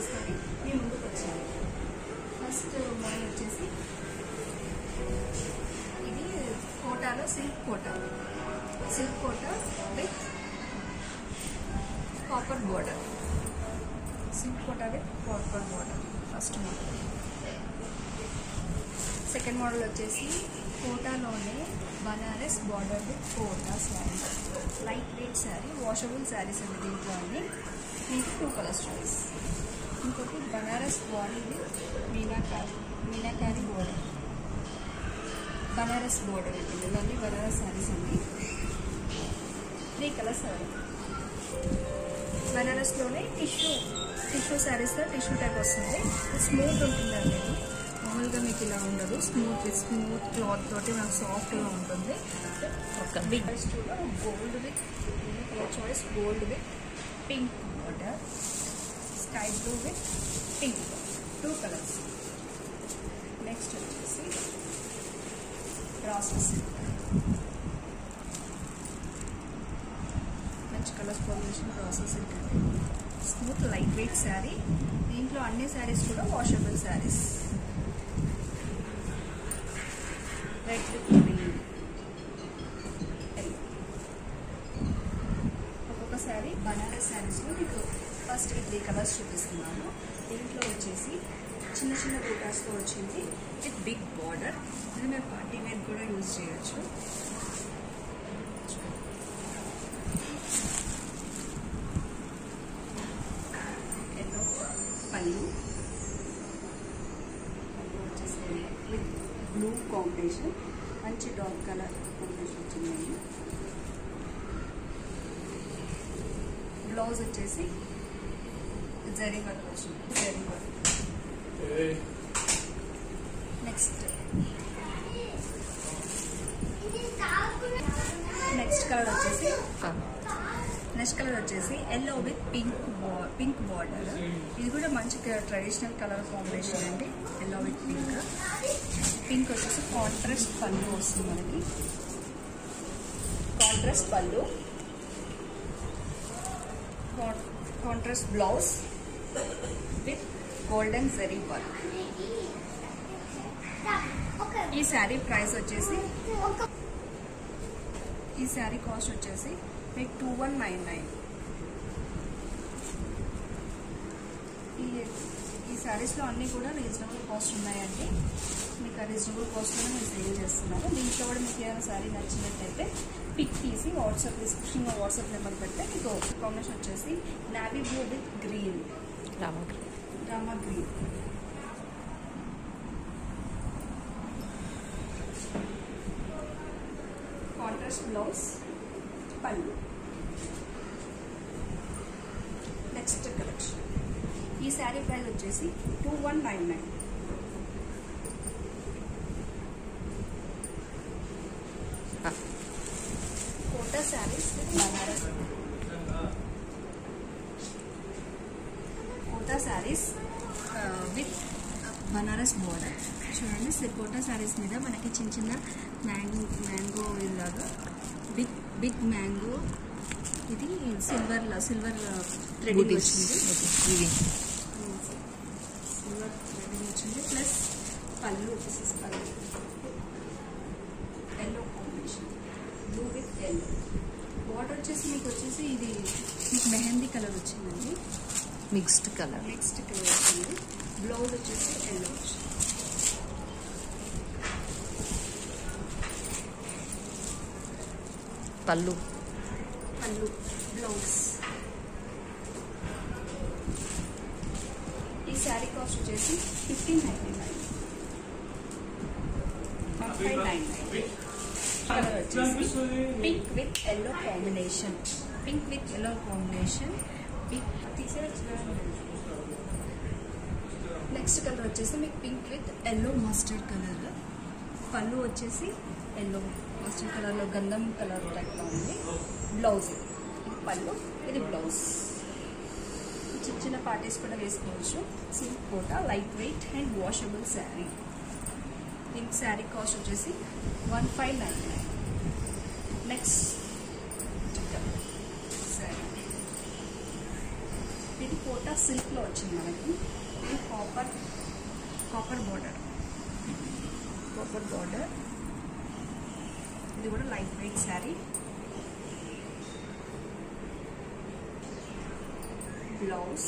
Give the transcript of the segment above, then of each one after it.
శారీస్ తోటి మీ ముందుకు వచ్చాను ఫస్ట్ మోడల్ వచ్చేసి ఇది కోటాలో silk Kota silk Kota with copper border silk Kota with copper border first model second model వచ్చేసి కోటాలోనే Banaras border with Kota sari light weight sari washable saris అండి దీంట్లో అన్ని మీకు టూ కలర్ చాయిస్ ఇంకోటి Banaras body with meenakari meenakari border Banaras border ఉంటుంది ఇవన్నీ బనారస్ శారీస్ అండి త్రీ కలర్స్ శారీ బనారస్లోనే టిష్యూ టిష్యూ శారీస్లో టిష్యూ టైప్ వస్తుంది స్మూత్ ఉంటుందండి ఇది మామూలుగా మీకు ఇలా ఉండదు స్మూత్ స్మూత్ క్లాత్ తోటి మనకు సాఫ్ట్గా ఉంటుంది ఒక బిగ్ టూలో gold with colour choice gold with pink border sky blue with pink two colours next వచ్చేసి ప్రాసెస్ మంచి కలర్ కాంబినేషన్ ప్రాసెస్ ఉంటుంది స్మూత్ లైట్ వెయిట్ శారీ దీంట్లో అన్ని శారీస్ కూడా washable saris red with green ఒక్కొక్క శారీ బనారస్ శారీస్లో మీకు ఫస్ట్ త్రీ కలర్స్ చూపిస్తున్నాను దీంట్లో వచ్చేసి చిన్న చిన్న బూటాస్తో వచ్చింది విత్ బిగ్ బార్డర్ ఇది మీరు పార్టీ వేర్ కూడా యూజ్ చేయొచ్చు ఎల్లో పళ్ళు పళ్ళు వచ్చేసి విత్ బ్లూ కాంబినేషన్ మంచి డార్క్ కలర్ కాంబినేషన్ వచ్చిందండి బ్లౌజ్ వచ్చేసి జరీ వర్క్ వచ్చింది zari work next next colour వచ్చేసి నెక్స్ట్ కలర్ వచ్చేసి yellow with pink pink border ఇది కూడా మంచి ట్రెడిషనల్ కలర్ కాంబినేషన్ అండి ఎల్లో విత్ పింక్ పింక్ వచ్చేసి కాంట్రాస్ట్ పళ్ళు వస్తుంది మనకి కాంట్రాస్ట్ పళ్ళు contrast blouse with golden zari work ఈ శారీ ప్రైస్ వచ్చేసి ఈ శారీ కాస్ట్ వచ్చేసి మీకు టూ వన్ నైన్ నైన్ ఈ ఈ శారీస్లో అన్నీ కూడా రీజనబుల్ కాస్ట్ ఉన్నాయండి మీకు ఆ రీజనబుల్ కాస్ట్లోనే మేము సేల్ చేస్తున్నాము దీంట్లో కూడా మీకు ఏదైనా శారీ నచ్చినట్టయితే పిక్ తీసి వాట్సాప్ డిస్క్రిప్షన్లో వాట్సాప్ నెంబర్ పెడితే మీకు కాంబినేషన్ వచ్చేసి నావీ బ్లూ విత్ గ్రీన్ రామగ్రి రామా గ్రీన్ కాంట్రాస్ట్ బ్లౌజ్ పళ్ళు నెక్స్ట్ కలెక్షన్ ఈ శారీ ప్రైస్ వచ్చేసి two one nine nine Kota saris Banaras Kota saris with Banaras border చూడండి కోటా శారీస్ మీద మనకి చిన్న చిన్న మ్యాంగో మ్యాంగో ఇలాగా బిగ్ బిగ్ మ్యాంగో ఇది సిల్వర్ సిల్వర్ థ్రెడింగ్ వచ్చింది ఇవి సిల్వర్ థ్రెడింగ్ వచ్చింది ప్లస్ పళ్ళు పీసెస్ పళ్ళు yellow combination blue with yellow border వచ్చేసి మీకు వచ్చేసి ఇది మీకు మెహందీ కలర్ వచ్చిందండి మిక్స్డ్ కలర్ నెక్స్ట్ కలర్ వచ్చింది బ్లౌజ్ వచ్చేసి ఎల్లో వచ్చింది పళ్ళు పళ్ళు బ్లౌజ్ ఈ శారీ కాస్ట్ వచ్చేసి fifteen ninety nine one five nine nine colour వచ్చేసి pink with yellow combination pink with yellow combination pink next colour వచ్చేసి మీకు pink with yellow mustard colour పళ్ళు వచ్చేసి ఎల్లో మస్టర్డ్ కలర్లో గంధం కలర్ టైప్లో ఉంది బ్లౌజ్ ఇది పళ్ళు ఇది బ్లౌజ్ చిన్న చిన్న పార్టీస్ కూడా వేసుకోవచ్చు silk Kota light weight and washable sari దీనికి శారీ కాస్ట్ వచ్చేసి one five nine nine next sari ఇది కోటా సిల్క్లో వచ్చింది మనకి ఇది copper copper border copper border ఇది కూడా light weight sari blouse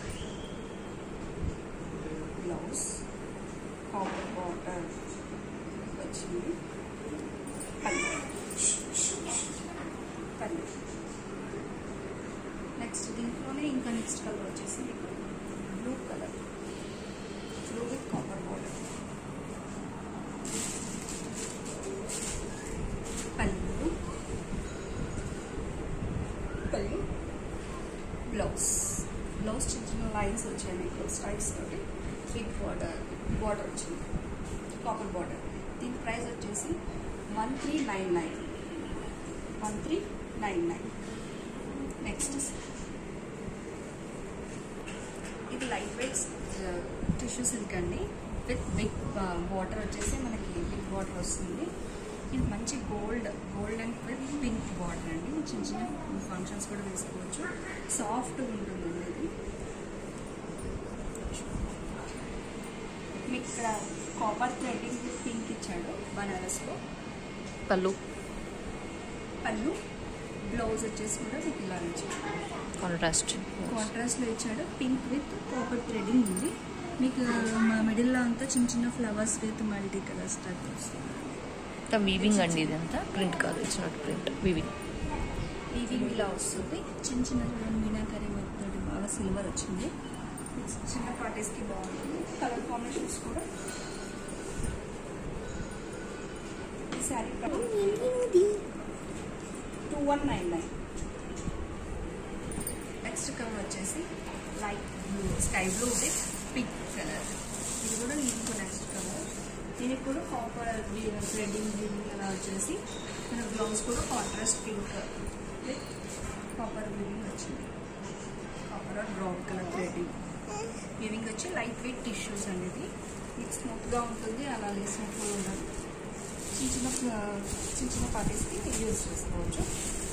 blouse copper border వచ్చింది పల్లె పల్లె నెక్స్ట్ దీంట్లోనే ఇంకా నెక్స్ట్ కలర్ వచ్చేసి మీకు blue colour blue with copper border పళ్ళు పళ్ళు బ్లౌజ్ బ్లౌజ్ చిన్న చిన్న లైన్స్ వచ్చాయి మీకు స్ట్రైప్స్ తోటి బిగ్ బార్డర్ బార్డర్ వచ్చింది కాపర్ బార్డర్ దీని ప్రైస్ వచ్చేసి one three nine nine one three nine nine next ఇది లైట్ వెయిట్ టిష్యూ సిల్క్ అండి విత్ బిగ్ బార్డర్ వచ్చేసి మనకి బిగ్ బార్డర్ వస్తుంది ఇది మంచి gold gold and with pink border అండి చిన్న చిన్న ఫంక్షన్స్ కూడా వేసుకోవచ్చు సాఫ్ట్ ఉంటుంది ఇది మీకు ఇక్కడ కాపర్ థ్రెడ్డింగ్ విత్ పింక్ ఇచ్చాడు బనారస్లో పళ్ళు పళ్ళు బ్లౌజ్ వచ్చేసి కూడా మీకు ఇలా ఇచ్చాడు కాంట్రాస్ట్ కాంట్రాస్ట్లో ఇచ్చాడు పింక్ విత్ కాపర్ థ్రెడింగ్ ఉంది మీకు మా మిడిల్లో అంతా చిన్న చిన్న flowers with multi colours type వస్తుంది వీవింగ్ అండి ఇదంతా ప్రింట్ కాదు it's not print weaving weaving ఇలా వస్తుంది చిన్న చిన్న చూడండి మీనాకరీ తోటి బాగా సిల్వర్ వచ్చింది చిన్న పార్టీస్కి బాగుంటుంది కలర్ కాంబినేషన్స్ కూడా ఈ sari two one nine nine next colour వచ్చేసి light blue sky blue with pink colour ఇది కూడా ఇంకో నెక్స్ట్ కలర్ దీనికి కూడా కాపర్ థ్రెడ్డింగ్ వీవింగ్ అలా వచ్చేసి మన బ్లౌజ్ కూడా contrast pink with copper weaving వచ్చింది copper or brown colour threading weaving వచ్చి లైట్ వెయిట్ టిష్యూస్ అండి ఇది మీకు స్మూత్గా ఉంటుంది అలా లేసినట్టు ఉండదు చిన్న చిన్న ఫ్ల- చిన్న చిన్న పార్టీస్కి యూజ్ చేసుకోవచ్చు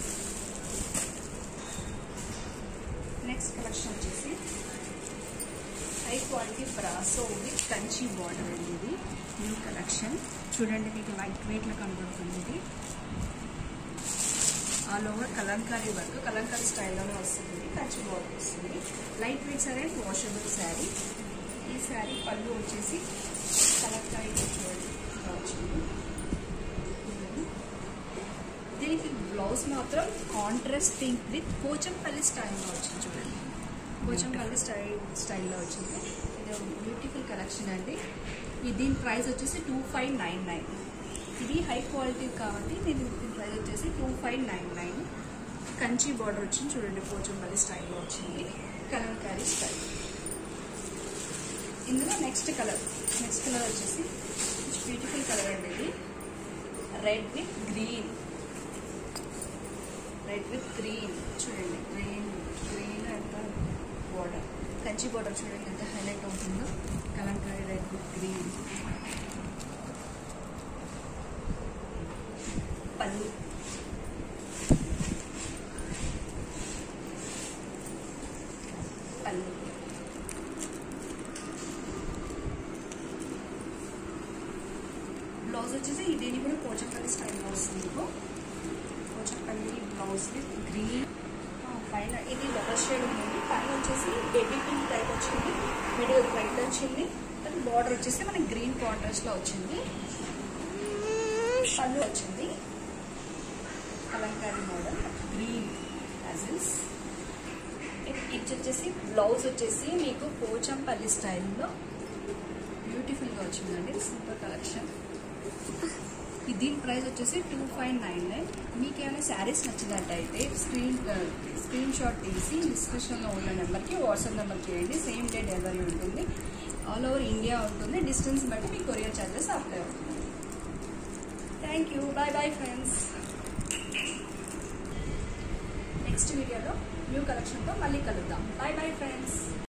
నెక్స్ట్ కలెక్షన్ వచ్చేసి high quality brasso with Kanchi border అండి ఇది న్యూ కలెక్షన్ చూడండి మీకు లైట్ వెయిట్లో కనబడుతుంది ఇది all over kalamkari work kalamkari స్టైల్లోనే వస్తుంది కంచి బార్డర్ వస్తుంది light weight sari and washable sari ఈ శారీ పళ్ళు వచ్చేసి కలంకారీ చూడండి ఇలా వచ్చింది దీనికి బ్లౌజ్ మాత్రం కాంట్రాస్ట్ పింక్ విత్ పోచంపల్లి స్టైల్లో వచ్చింది చూడండి పోచంపల్లి స్టైల్ స్టైల్లో వచ్చింది ఇది బ్యూటిఫుల్ కలెక్షన్ అండి ఇది దీని ప్రైస్ వచ్చేసి టూ ఫైవ్ నైన్ నైన్ ఇది హై క్వాలిటీ కాబట్టి దీని దీని ప్రైస్ వచ్చేసి two five nine nine Kanchi border వచ్చింది చూడండి పోచంపల్లి స్టైల్లో వచ్చింది కలంకారీ స్టైల్ ఇందులో నెక్స్ట్ కలర్ నెక్స్ట్ కలర్ వచ్చేసి బ్యూటిఫుల్ కలర్ అండి ఇది red with green red with green చూడండి green green and border Kanchi border చూడండి ఎంత హైలైట్ అవుతుందో కలంకారీ రెడ్ విత్ గ్రీన్ పళ్ళు పళ్ళు బ్లౌజ్ వచ్చేసి దీని కూడా పోచంపల్లి స్టైల్లో వస్తుంది మీకు పోచంపల్లి బ్లౌజ్ విత్ గ్రీన్ పైన ఇది లెవర్ షేడ్ ఉంది పైన వచ్చేసి బేబీ పింక్ టైప్ వచ్చింది మిడిల్ వైట్ వచ్చింది బార్డర్ వచ్చేసి మనకి గ్రీన్ కాంట్రాస్ట్ లో వచ్చింది పళ్ళు వచ్చింది కలంకారీ మోడల్ గ్రీన్ యాజిల్స్ ఇది వచ్చేసి బ్లౌజ్ వచ్చేసి మీకు పోచంపల్లి స్టైల్లో బ్యూటిఫుల్గా వచ్చిందండి సూపర్ కలెక్షన్ ఈ దీని ప్రైస్ వచ్చేసి టూ ఫైవ్ నైన్ నైన్ మీకు ఏమైనా శారీస్ నచ్చినట్టయితే స్క్రీన్ స్క్రీన్ షాట్ తీసి డిస్క్రిప్షన్లో ఉన్న నెంబర్కి వాట్సాప్ నెంబర్ చేయండి సేమ్ డే డెలివరీ ఉంటుంది ఆల్ ఓవర్ ఇండియా ఉంటుంది డిస్టెన్స్ బట్టి మీ కొరియర్ ఛార్జెస్ అప్లై అవుతుంది thank you bye bye friends next వీడియోలో న్యూ కలెక్షన్తో మళ్ళీ కలుద్దాం బాయ్ బాయ్ ఫ్రెండ్స్